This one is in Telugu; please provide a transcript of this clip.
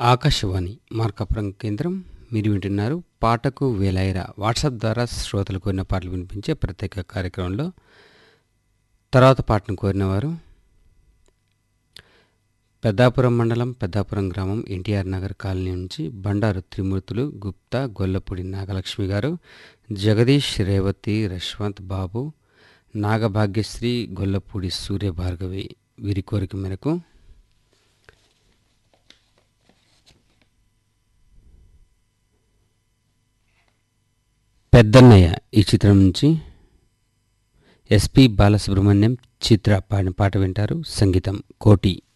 ఆకాశవాణి మార్కాపురం కేంద్రం మీరు వింటున్నారు పాటకు వేలాయిరా వాట్సాప్ ద్వారా శ్రోతలు కోరిన పాటలు వినిపించే ప్రత్యేక కార్యక్రమంలో తర్వాత పాటను కోరిన వారు పెద్దాపురం మండలం పెద్దాపురం గ్రామం ఎన్టీఆర్ నగర్ కాలనీ నుంచి బండారు త్రిమూర్తులు గుప్తా గొల్లపూడి నాగలక్ష్మి గారు జగదీష్ రేవతి రశ్వంత్ బాబు నాగభాగ్యశ్రీ గొల్లపూడి సూర్యభార్గవి వీరి కోరిక మేరకు పెద్దన్నయ్య ఈ చిత్రం నుంచి ఎస్పి బాలసుబ్రహ్మణ్యం చిత్ర పాడిన పాట వింటారు సంగీతం కోటి